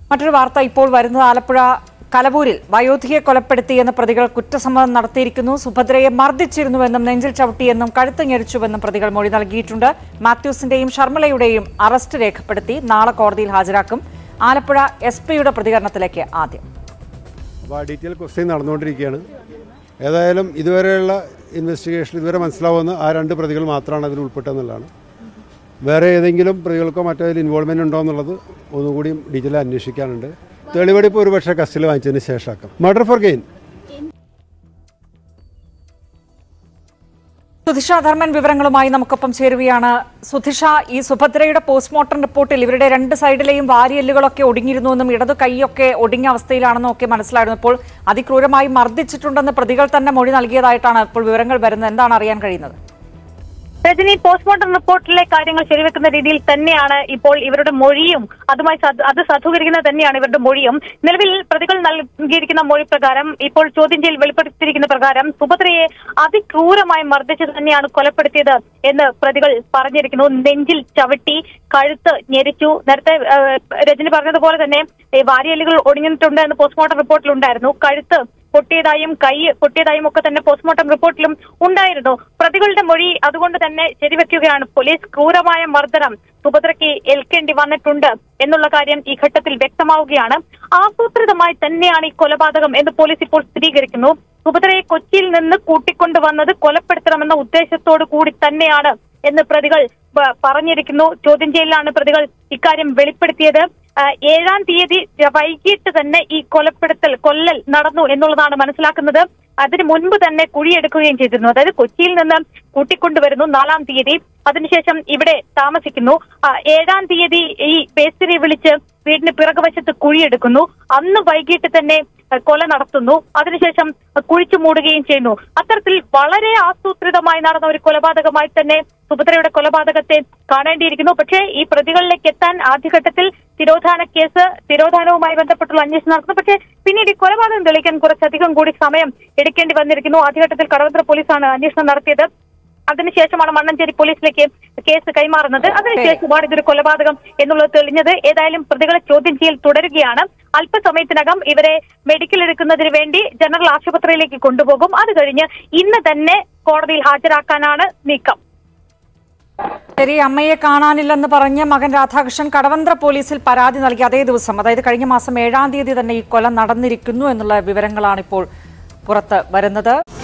മറ്റൊരു വാർത്ത ഇപ്പോൾ വരുന്നത് ആലപ്പുഴ കലവൂരിൽ വയോധികയെ കൊലപ്പെടുത്തിയെന്ന് പ്രതികൾ കുറ്റസമ്മതം നടത്തിയിരിക്കുന്നു സുഭദ്രയെ മർദ്ദിച്ചിരുന്നുവെന്നും നെഞ്ചിൽ ചവിട്ടിയെന്നും കഴുത്ത് ഞെരിച്ചുവെന്നും പ്രതികൾ മൊഴി നൽകിയിട്ടുണ്ട് മാത്യൂസിന്റെയും ശർമ്മലയുടെയും അറസ്റ്റ് രേഖപ്പെടുത്തി നാളെ കോടതിയിൽ ഹാജരാക്കും ആലപ്പുഴ എസ് പിയുടെ പ്രതികരണത്തിലേക്ക് ആദ്യം അപ്പോൾ ആ ഡീറ്റെയിൽ ക്വസ്റ്റ്യൻ നടന്നുകൊണ്ടിരിക്കുകയാണ് ഏതായാലും ഇതുവരെയുള്ള ഇൻവെസ്റ്റിഗേഷൻ ഇതുവരെ മനസ്സിലാവുന്ന ആ രണ്ട് പ്രതികൾ മാത്രമാണ് അതിൽ ഉൾപ്പെട്ടതെന്നുള്ളതാണ് വേറെ ഏതെങ്കിലും പ്രതികൾക്കോ മറ്റോ അതിൽ ഇൻവോൾവ്മെൻ്റ് ഉണ്ടോ എന്നുള്ളത് ഒന്നുകൂടി ഡീറ്റെയിൽ അന്വേഷിക്കാനുണ്ട് തെളിവെടുപ്പ് ഒരുപക്ഷെ കസ്റ്റഡിയിൽ വാങ്ങിച്ചതിന് ശേഷമാക്കാം murder for gain Sudhisha Dharman വിവരങ്ങളുമായി നമുക്കൊപ്പം ചേരുകയാണ് സുധിഷ ഈ സുഭദ്രയുടെ പോസ്റ്റ്മോർട്ടം റിപ്പോർട്ടിൽ ഇവരുടെ രണ്ട് സൈഡിലെയും വാരിയെല്ലുകളൊക്കെ ഒടിഞ്ഞിരുന്നുവെന്നും ഇടതു കൈയൊക്കെ ഒടിഞ്ഞ അവസ്ഥയിലാണെന്നും ഒക്കെ മനസ്സിലായിരുന്നു ഇപ്പോൾ അതിക്രൂരമായി മർദ്ദിച്ചിട്ടുണ്ടെന്ന് പ്രതികൾ തന്നെ മൊഴി നൽകിയതായിട്ടാണ് ഇപ്പോൾ വിവരങ്ങൾ വരുന്നത് എന്താണ് അറിയാൻ കഴിയുന്നത് രജനി പോസ്റ്റ്മോർട്ടം റിപ്പോർട്ടിലെ കാര്യങ്ങൾ ശരിവെക്കുന്ന രീതിയിൽ തന്നെയാണ് ഇപ്പോൾ ഇവരുടെ മൊഴിയും അതുമായി സദ്- അത് സാധൂകരിക്കുന്നത് തന്നെയാണ് ഇവരുടെ മൊഴിയും നിലവിൽ പ്രതികൾ നൽകിയിരിക്കുന്ന മൊഴി പ്രകാരം ഇപ്പോൾ ചോദ്യം ചെയ്യൽ വെളിപ്പെടുത്തിയിരിക്കുന്ന പ്രകാരം സുഭദ്രയെ അതിക്രൂരമായി മർദ്ദിച്ച് തന്നെയാണ് കൊലപ്പെടുത്തിയത് എന്ന് പ്രതികൾ പറഞ്ഞിരിക്കുന്നു നെഞ്ചിൽ ചവിട്ടി കഴുത്ത് ഞെരിച്ചു നേരത്തെ ആ, രജനി പറഞ്ഞതുപോലെ തന്നെ ഈ വാരിയലുകൾ ഒടിഞ്ഞിട്ടുണ്ട് എന്ന് പോസ്റ്റ്മോർട്ടം റിപ്പോർട്ടിലുണ്ടായിരുന്നു കഴുത്ത് പൊട്ടിയതായും കൈ പൊട്ടിയതായും ഒക്കെ തന്നെ പോസ്റ്റ്മോർട്ടം റിപ്പോർട്ടിലും ഉണ്ടായിരുന്നു പ്രതികളുടെ മൊഴി അതുകൊണ്ട് തന്നെ ശരിവെക്കുകയാണ് പോലീസ് ക്രൂരമായ മർദ്ദനം സുഭദ്രയ്ക്ക് ഏൽക്കേണ്ടി വന്നിട്ടുണ്ട് എന്നുള്ള കാര്യം ഈ ഘട്ടത്തിൽ വ്യക്തമാവുകയാണ് ആസൂത്രിതമായി തന്നെയാണ് ഈ കൊലപാതകം എന്ന് പോലീസ് ഇപ്പോൾ സ്ഥിരീകരിക്കുന്നു സുഭദ്രയെ കൊച്ചിയിൽ നിന്ന് കൂട്ടിക്കൊണ്ടുവന്നത് കൊലപ്പെടുത്തണമെന്ന ഉദ്ദേശത്തോടു കൂടി തന്നെയാണ് എന്ന് പ്രതികൾ പ- പറഞ്ഞിരിക്കുന്നു ചോദ്യം ചെയ്യലിലാണ് പ്രതികൾ ഇക്കാര്യം വെളിപ്പെടുത്തിയത് ആ, ഏഴാം തീയതി വൈകിട്ട് തന്നെ ഈ കൊലപ്പെടുത്തൽ കൊല്ലൽ നടന്നു എന്നുള്ളതാണ് മനസ്സിലാക്കുന്നത് അതിന് മുൻപ് തന്നെ കുഴിയെടുക്കുകയും ചെയ്തിരുന്നു അതായത് കൊച്ചിയിൽ നിന്ന് കൂട്ടിക്കൊണ്ടുവരുന്നു നാലാം തീയതി അതിനുശേഷം ഇവിടെ താമസിക്കുന്നു ആ, ഏഴാം തീയതി ഈ പേസ്തിരി വിളിച്ച് വീടിന് പിറകുവശത്ത് കുഴിയെടുക്കുന്നു അന്ന് വൈകിട്ട് തന്നെ ആ, കൊല നടത്തുന്നു അതിനുശേഷം കുഴിച്ചു മൂടുകയും ചെയ്യുന്നു അത്തരത്തിൽ വളരെ ആസൂത്രിതമായി നടന്ന ഒരു കൊലപാതകമായി തന്നെ സുഭദ്രയുടെ കൊലപാതകത്തെ കാണേണ്ടിയിരിക്കുന്നു പക്ഷേ ഈ പ്രതികളിലേക്ക് എത്താൻ ആദ്യഘട്ടത്തിൽ തിരോധാന കേസ് തിരോധാനവുമായി ബന്ധപ്പെട്ടുള്ള അന്വേഷണം നടത്തുന്നു പക്ഷേ പിന്നീട് ഈ കൊലപാതകം തെളിയിക്കാൻ കുറച്ചധികം കൂടി സമയം എടുക്കേണ്ടി വന്നിരിക്കുന്നു ആദ്യഘട്ടത്തിൽ കടവന്ത്ര പോലീസാണ് അന്വേഷണം നടത്തിയത് അതിനുശേഷമാണ് മണ്ണഞ്ചേരി പോലീസിലേക്ക് കേസ് കൈമാറുന്നത് അതിനുശേഷമാണ് ഇതൊരു കൊലപാതകം എന്നുള്ളത് തെളിഞ്ഞത് ഏതായാലും പ്രതികളെ ചോദ്യം ചെയ്യൽ തുടരുകയാണ് അല്പസമയത്തിനകം ഇവരെ മെഡിക്കൽ എടുക്കുന്നതിന് വേണ്ടി ജനറൽ ആശുപത്രിയിലേക്ക് കൊണ്ടുപോകും അത് കഴിഞ്ഞ് ഇന്ന് തന്നെ കോടതിയിൽ ഹാജരാക്കാനാണ് നീക്കം ശരി അമ്മയെ കാണാനില്ലെന്ന് പറഞ്ഞ് മകൻ രാധാകൃഷ്ണൻ കടവന്ത്ര പോലീസിൽ പരാതി നൽകി അതേ ദിവസം അതായത് കഴിഞ്ഞ മാസം ഏഴാം തീയതി തന്നെ ഈ കൊല നടന്നിരിക്കുന്നു എന്നുള്ള വിവരങ്ങളാണ് ഇപ്പോൾ പുറത്ത് വരുന്നത്